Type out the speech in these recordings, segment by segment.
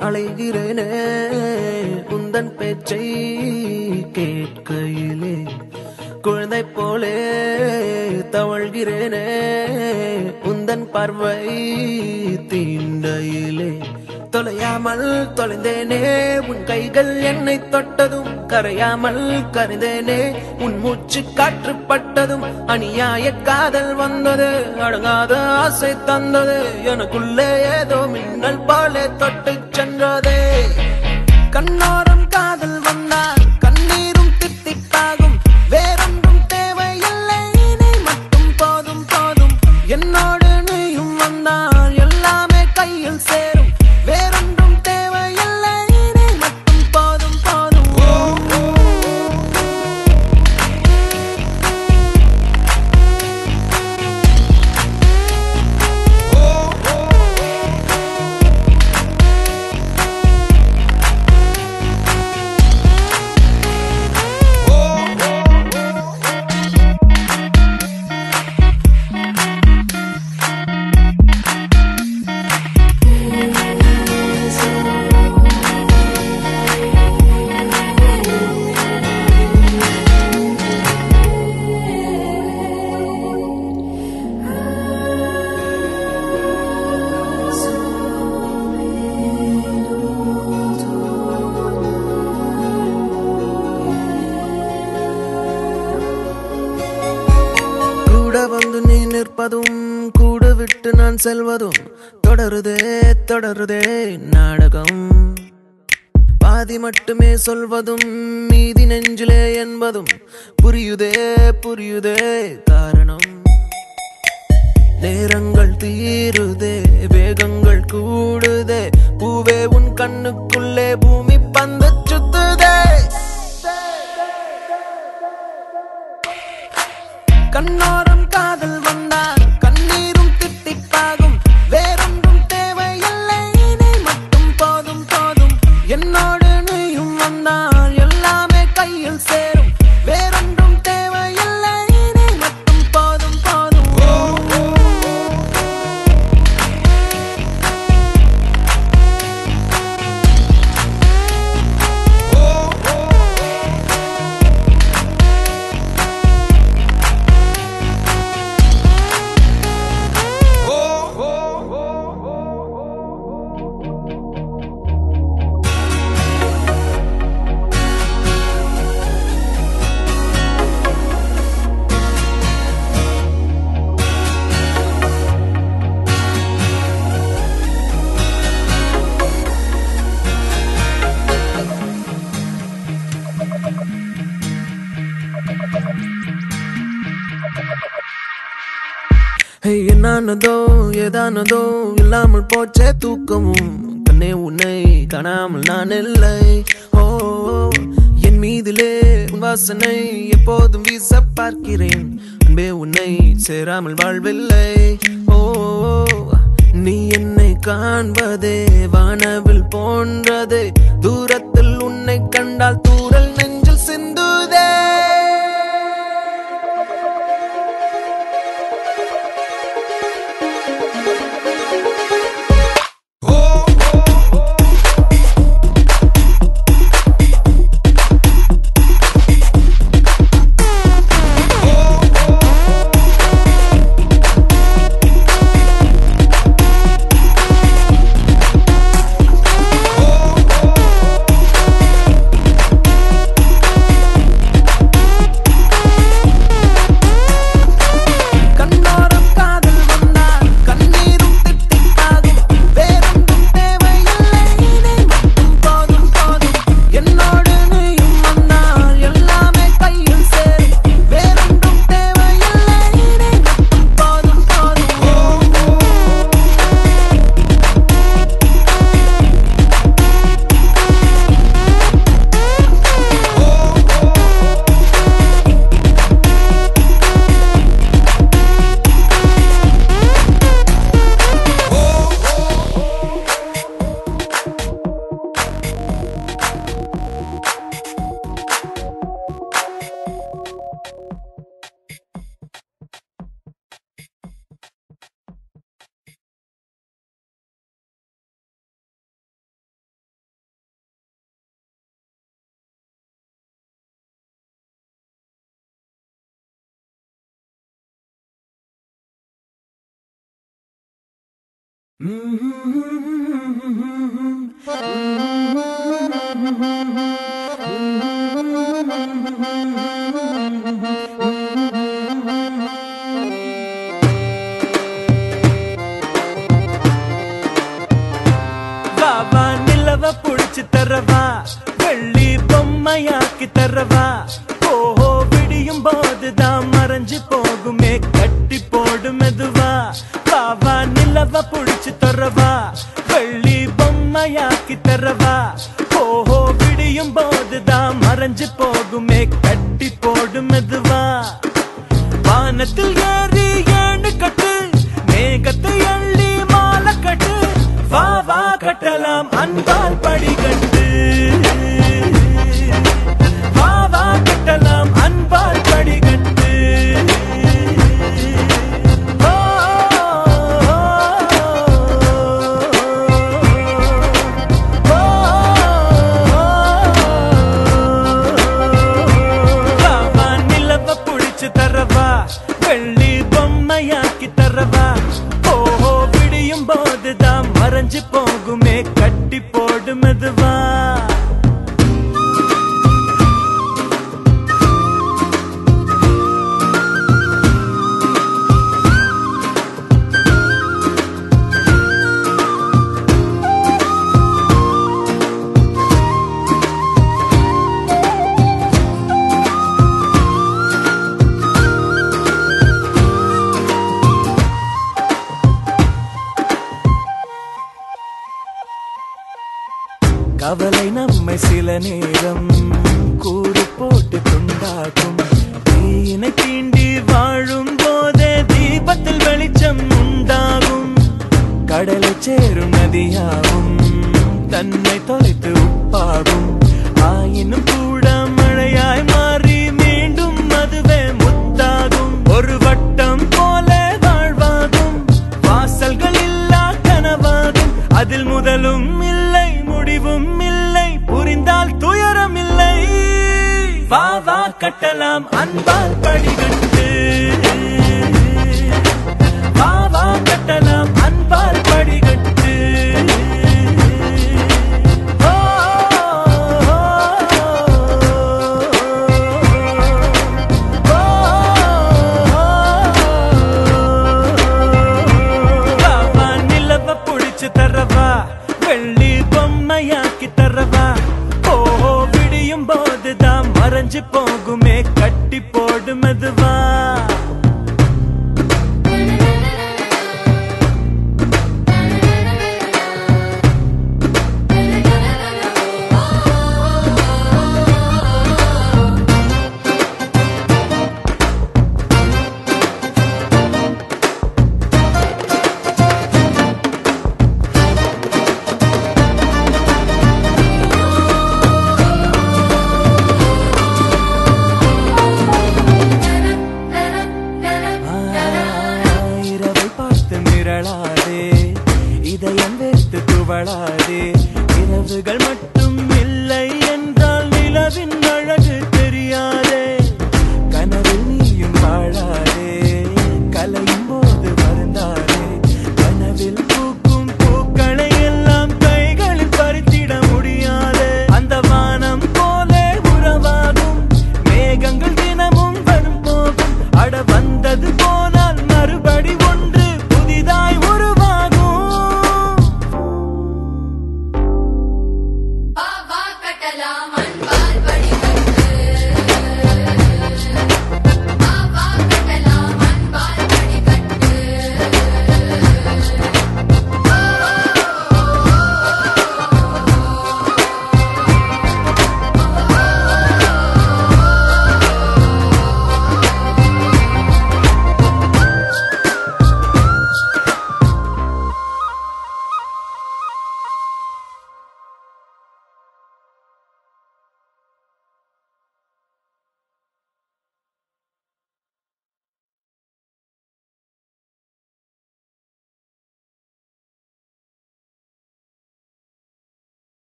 அலைகிறேனே உந்தன் பேச்சை கேட்கையிலே குழந்தை போலே தவழ்கிறேனே உந்தன் பார்வை தீண்டையிலே தொலையாமல் தொலைந்தேனே உன் கைகள் என்னை தொட்டதும் கரையாமல் கருந்தேனே உன் மூச்சு காற்று பட்டதும் அநியாய காதல் வந்தது அடங்காத ஆசை தந்தது எனக்குள்ளே ஏதோ மின்னல் போலே தொட்டு சென்றதே கண்ணோரம் காதல் வந்தால் கண்ணீரும் தித்திப்பாகும் வேறொன்றும் தேவையில்லை நீ மட்டும் போதும் போதும் என்னோடு நீயும் வந்தால் எல்லாமே கையில் சேரும் வேறொன்றும் தேவையில்லை நீ மட்டும் போதும் போதும் கூட வந்து நீ நிற்பதும் கூட விட்டு நான் செல்வதும் தொடருதே தொடருதே நாடகம் பாதி மட்டுமே சொல்வதும் மீதி நெஞ்சிலே என்பதும் புரியுதே புரியுதே காரணம் நேரங்கள் தீருதே வேகங்கள் கூடுதே பூவே உன் கண்ணுக்குள்ளே பூமி பந்து சுத்துதே கண்ணோரம் காதல் வந்தால் கண்ணீரும் தித்திப்பாகும் வேறொன்றும் தேவையில்லை நீ மட்டும் போதும் போதும் என்னோடு நீயும் வந்தால் எல்லாமே கையில் சேரும் வேறொன்றும் தேவையில்லை நீ மட்டும் போதும் போதும் ஹே, என்னானதோ ஏதானதோ இல்லாமல் போச்சே தூக்கமும் கண்ணே உன்னை காணாமல் நான் இல்லை ஓ என் மீதிலே உன் வாசனை எப்போதும் வீச பார்க்கிறேன் அன்பே உன்னை சேராமல் வாழ்வில்லை ஓ நீ என்னை காண்பதே வானவில் போன்றதே தூரத்தில் உன்னை கண்டால் தூரல் நெஞ்சில் சிந்துதே Oh வா வா நிலவ புடிச்சு தரவா வெள்ளி பொம்மையாக்கி தரவா ஓஹோ விடியும் போதுதான் மறைஞ்சு போகுமே கட்டி போடு மெதுவா வா வா நிலவ புடிச்சு தரவா வெள்ளி பொம்மையாக்கி தரவா ஓஹோ விடியும் போதுதான் மறைஞ்சு போகுமே கட்டி போடு மெதுவா வானத்தில் ஏறி ஏணு கட்டு மேகத்தை அள்ளி மாலை கட்டு வா வா கட்டலாம் அன்பால் படிகட்டு வா வா கட்டலாம் அன்பால் படிகட்டு ஓ, ஓ, வா, வா, நிலவ புடிச்சு தரவா வெள்ளி பொம்மையாக்கி தரவா ஓஹோ விடியும் போதுதான் மறைஞ்சு போகுமே கட்டி போடு மெதுவா கவலை நம்மை சில நேரம் கூறு போட்டு துண்டாக்கும் தீயினை தீண்டி வாழும் போதே தீபத்தில் வெளிச்சம் உண்டாகும் கடலை சேரும் நதியாகும் தன்னை தொலைத்து உப்பாகும் ஆயினும் கூட மழையாய் மாறி மீண்டும் அதுவே முத்தாகும் ஒரு வட்டம் போல வாழ்வாகும் வாசல்கள் இல்லா கனவாகும் அதில் முதலும் இல்லை முடிவும் இல்லை புரிந்தால் துயரம் இல்லை வா வா கட்டலாம் அன்பால் படிகட்டு வா வா கட்டலாம் அன்பால் படிகட்டு ஓ, வா, வா, நிலவ புடிச்சு தரவா வெள்ளி பொம்மையாக்கி தரவா ஓஹோ விடியும் போதுதான் மறைஞ்சு போகுமே கட்டி போடு மெதுவா இரவை பார்த்து மிரளாதே இதயம் வைத்து துவளாதே இரவுகள் மட்டும் இல்லை என்றால் நிலவின் அழகு தெரியாதே கனவில் நீயும் வாழாதே கலையும் போது வருந்தாதே கனவில் பூக்கும் பூக்களை எல்லாம் கைகளில் பறித்திட முடியாதே அந்த வானம் போல உறவாகும் மேகங்கள் தினமும் வரும் போகும் அட வந்தது போனால் மறுபடி ஒன்று புதிதாய் உருவாகும் வா வா கட்டலாம் அன்பால் படிகட்டு வா வா கட்டலாம் அன்பால் படிகட்டு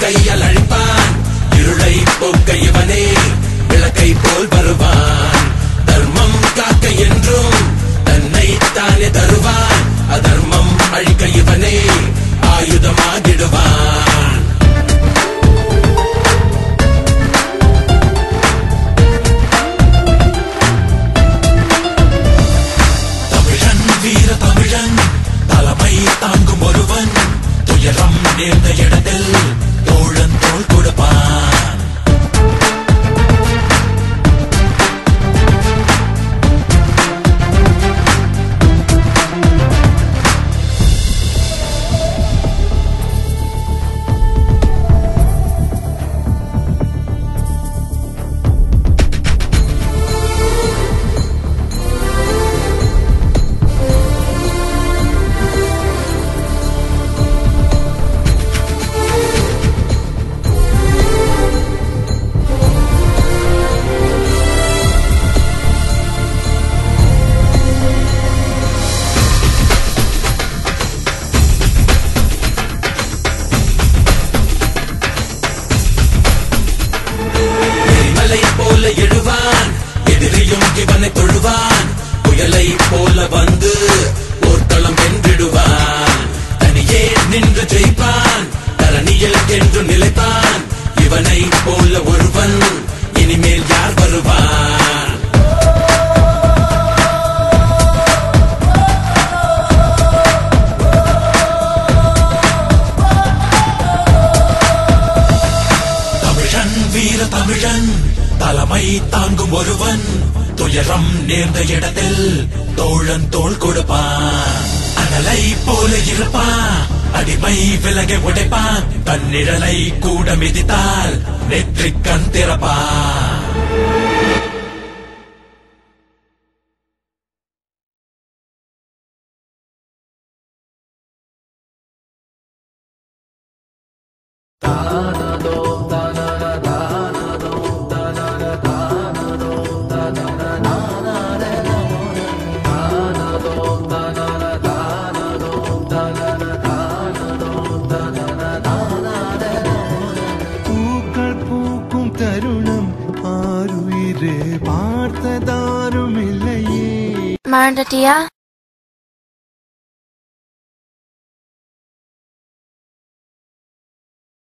கையால் அழிப்பான் இருளை போக்க இவனே விளக்கை போல் வருவான் தர்மம் காக்க என்றும் தன்னை தானே தருவான் அதர்மம் அழிக்க இவனே ஆயுதமாகிடுவான் தமிழன் வீர தமிழன் தலைமை தாங்கும் ஒருவன் துயரம் நேர்ந்த இடத்தில் தோழன் தோள் கொடுப்பான் எரிமலை போல எழுவான் எதிரியும் இவனை தொழுவான் புயலை போல வந்து போர்க்களம் வென்றிடுவான் தனியே நின்று ஜெயிப்பான் தரணியில் என்று நிலைப்பான் இவனை போல ஒருவன் இனிமேல் யார் வருவான் தமிழன் வீர தமிழன் தலைமை தாங்கும் ஒருவன் துயரம் நேர்ந்த இடத்தில் தோழன் தோள் கொடுப்பான் அனலை போல இருப்பான் அடிமை விலகை உடைப்பான் தன்னிழலை கூட மிதித்தால் நெற்றிக் கண் திறப்பான் பூக்கள் பூக்கும் தருணம் ஆறுயிரே பார்த்ததாரும் இல்லையே மறந்துட்டியா